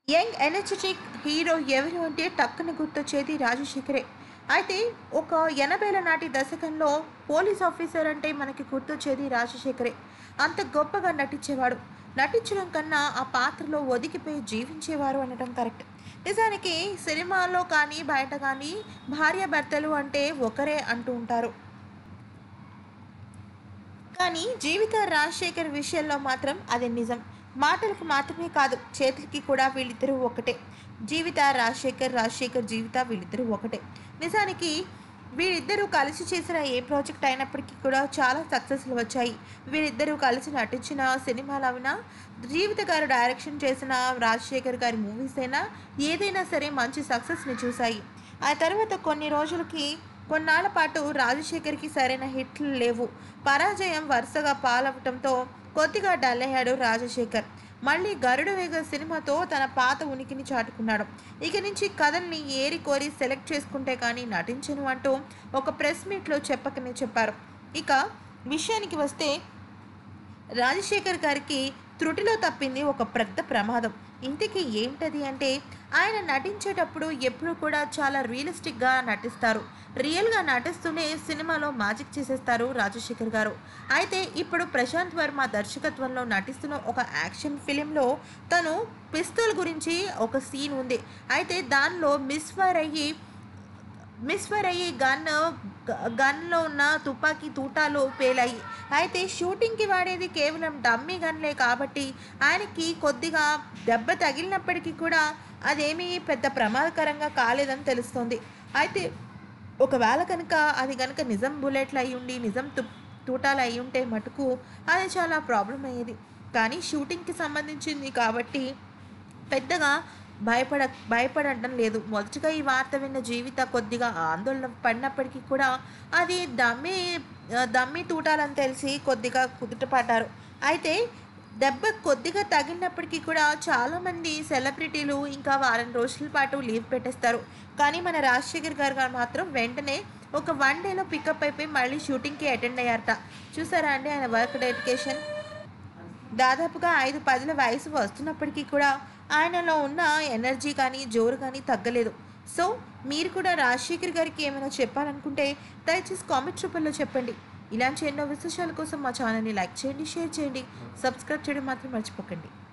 young energetic hero ఎవరు అంటే టక్కున గుర్తొచ్చేది రాజశేఖరే అయితే ఒక ఎనభైల నాటి దశకంలో పోలీస్ ఆఫీసర్ అంటే మనకి గుర్తొచ్చేది రాజశేఖరే అంత గొప్పగా నటించేవాడు నటించడం కన్నా ఆ పాత్రలో ఒదిగిపోయి జీవించేవారు అనడం కరెక్ట్ నిజానికి సినిమాలో కానీ బయట కానీ భార్యాభర్తలు అంటే ఒకరే అంటూ ఉంటారు కానీ జీవిత రాజశేఖర్ విషయంలో మాత్రం అది నిజం మాటలకు మాత్రమే కాదు చేతులకి కూడా వీళ్ళిద్దరూ ఒకటే జీవిత రాజశేఖర్ రాజశేఖర్ జీవిత వీళ్ళిద్దరూ ఒకటే నిజానికి వీళ్ళిద్దరూ కలిసి చేసిన ఏ ప్రాజెక్ట్ అయినప్పటికీ కూడా చాలా సక్సెస్లు వచ్చాయి వీళ్ళిద్దరూ కలిసి నటించిన సినిమాలు అయినా జీవిత గారు డైరెక్షన్ చేసిన రాజశేఖర్ గారి మూవీస్ అయినా ఏదైనా సరే మంచి సక్సెస్ని చూశాయి ఆ తర్వాత కొన్ని రోజులకి కొన్నాళ్ల పాటు రాజశేఖర్కి సరైన హిట్లు లేవు పరాజయం వరుసగా పాలవటంతో కొద్దిగా డల్ అయ్యాడు రాజశేఖర్ మళ్ళీ గరుడ వేగ సినిమాతో తన పాత ఉనికిని చాటుకున్నాడు ఇక నుంచి కథల్ని ఏరి కోరి సెలెక్ట్ చేసుకుంటే కానీ నటించను అంటూ ఒక ప్రెస్ మీట్లో చెప్పకనే చెప్పారు ఇక విషయానికి వస్తే రాజశేఖర్ గారికి త్రుటిలో తప్పింది ఒక పెద్ద ప్రమాదం ఇంతకీ ఏంటది అంటే ఆయన నటించేటప్పుడు ఎప్పుడు కూడా చాలా రియలిస్టిక్గా నటిస్తారు రియల్గా నటిస్తూనే సినిమాలో మ్యాజిక్ చేసేస్తారు రాజశేఖర్ గారు అయితే ఇప్పుడు ప్రశాంత్ వర్మ దర్శకత్వంలో నటిస్తున్న ఒక యాక్షన్ ఫిలింలో తను పిస్తల్ గురించి ఒక సీన్ ఉంది అయితే దానిలో మిస్ఫైర్ అయ్యి మిస్ఫైర్ అయ్యి గన్ గన్లో ఉన్న తుపాకీ తూటాలు పేలాయి అయితే షూటింగ్కి వాడేది కేవలం డమ్మీ గన్లే కాబట్టి ఆయనకి కొద్దిగా దెబ్బ తగిలినప్పటికీ కూడా అదేమీ పెద్ద ప్రమాదకరంగా కాలేదని తెలుస్తుంది అయితే ఒకవేళ కనుక అది కనుక నిజం బుల్లెట్లు అయి ఉండి నిజం తు తూటాలు అయి ఉంటే మటుకు అది చాలా ప్రాబ్లం అయ్యేది కానీ షూటింగ్కి సంబంధించింది కాబట్టి పెద్దగా భయపడ భయపడటం లేదు మొదటగా ఈ వార్త విన్న జీవిత కొద్దిగా ఆందోళన పడినప్పటికీ కూడా అది దమ్మి దమ్మి తూటాలని తెలిసి కొద్దిగా కుదుటపడ్డారు అయితే దెబ్బ కొద్దిగా తగిలినప్పటికీ కూడా చాలామంది సెలబ్రిటీలు ఇంకా వారం రోజుల పాటు లీవ్ పెట్టేస్తారు కానీ మన రాజశేఖర్ గారు గారు మాత్రం వెంటనే ఒక వన్ డేలో పికప్ అయిపోయి మళ్ళీ షూటింగ్కి అటెండ్ అయ్యారట చూసారా అండి ఆయన వర్క్ డెడికేషన్ దాదాపుగా ఐదు పదుల వయసు వస్తున్నప్పటికీ కూడా ఆయనలో ఉన్న ఎనర్జీ కానీ జోరు కానీ తగ్గలేదు సో మీరు కూడా రాజశేఖర్ గారికి ఏమైనా చెప్పాలనుకుంటే దయచేసి కామెంట్ రూపంలో చెప్పండి ఇలాంటి ఎన్నో విశేషాల కోసం మా ఛానల్ని లైక్ చేయండి షేర్ చేయండి సబ్స్క్రైబ్ చేయడం మాత్రం మర్చిపోకండి